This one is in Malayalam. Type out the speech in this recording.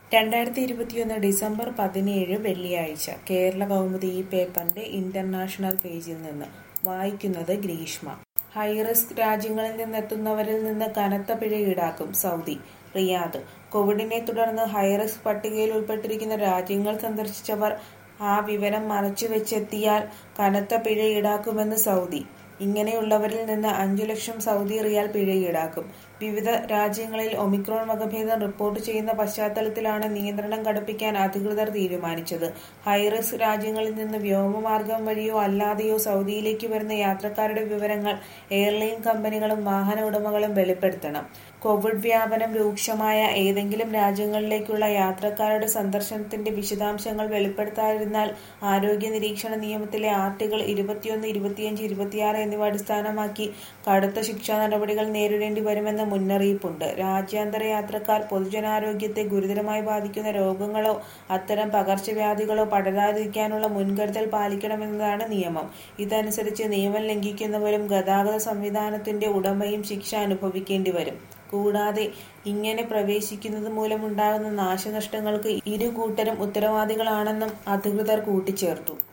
രണ്ടായിരത്തി ഇരുപത്തിയൊന്ന് ഡിസംബർ പതിനേഴ് വെള്ളിയാഴ്ച കേരള കൗമുദി ഈ പേപ്പറിന്റെ ഇന്റർനാഷണൽ പേജിൽ നിന്ന് വായിക്കുന്നത് ഗ്രീഷ്മ ഹൈറിസ്ക് രാജ്യങ്ങളിൽ നിന്നെത്തുന്നവരിൽ നിന്ന് കനത്ത പിഴ ഈടാക്കും സൗദി റിയാദ് കോവിഡിനെ തുടർന്ന് ഹൈറിസ്ക് പട്ടികയിൽ ഉൾപ്പെട്ടിരിക്കുന്ന രാജ്യങ്ങൾ സന്ദർശിച്ചവർ ആ വിവരം മറച്ചുവെച്ചെത്തിയാൽ കനത്ത പിഴ ഈടാക്കുമെന്ന് സൗദി ഇങ്ങനെയുള്ളവരിൽ നിന്ന് അഞ്ചു ലക്ഷം സൗദി റിയാൽ പിഴ ഈടാക്കും വിവിധ രാജ്യങ്ങളിൽ ഒമിക്രോൺ വകഭേദം റിപ്പോർട്ട് ചെയ്യുന്ന പശ്ചാത്തലത്തിലാണ് നിയന്ത്രണം കടുപ്പിക്കാൻ അധികൃതർ തീരുമാനിച്ചത് ഹൈറിസ്ക് രാജ്യങ്ങളിൽ നിന്ന് വ്യോമമാർഗം വഴിയോ അല്ലാതെയോ സൗദിയിലേക്ക് വരുന്ന യാത്രക്കാരുടെ വിവരങ്ങൾ എയർലൈൻ കമ്പനികളും വാഹന ഉടമകളും വെളിപ്പെടുത്തണം കോവിഡ് വ്യാപനം രൂക്ഷമായ ഏതെങ്കിലും രാജ്യങ്ങളിലേക്കുള്ള യാത്രക്കാരുടെ സന്ദർശനത്തിന്റെ വിശദാംശങ്ങൾ വെളിപ്പെടുത്താതിരുന്നാൽ ആരോഗ്യ നിരീക്ഷണ നിയമത്തിലെ ആർട്ടിക്കിൾ ഇരുപത്തിയൊന്ന് ഇരുപത്തിയഞ്ച് ഇരുപത്തിയാറ് എന്നിവ അടിസ്ഥാനമാക്കി കടുത്ത ശിക്ഷാ നടപടികൾ നേരിടേണ്ടി വരുമെന്ന് മുന്നറിയിപ്പുണ്ട് രാജ്യാന്തര യാത്രക്കാർ പൊതുജനാരോഗ്യത്തെ ഗുരുതരമായി ബാധിക്കുന്ന രോഗങ്ങളോ അത്തരം പകർച്ചവ്യാധികളോ പടരാതിരിക്കാനുള്ള മുൻകരുതൽ പാലിക്കണമെന്നതാണ് നിയമം ഇതനുസരിച്ച് നിയമം ലംഘിക്കുന്നവരും ഗതാഗത സംവിധാനത്തിന്റെ ഉടമയും ശിക്ഷ അനുഭവിക്കേണ്ടി വരും കൂടാതെ ഇങ്ങനെ പ്രവേശിക്കുന്നത് മൂലമുണ്ടാകുന്ന നാശനഷ്ടങ്ങൾക്ക് ഇരു കൂട്ടരും ഉത്തരവാദികളാണെന്നും അധികൃതർ കൂട്ടിച്ചേർത്തു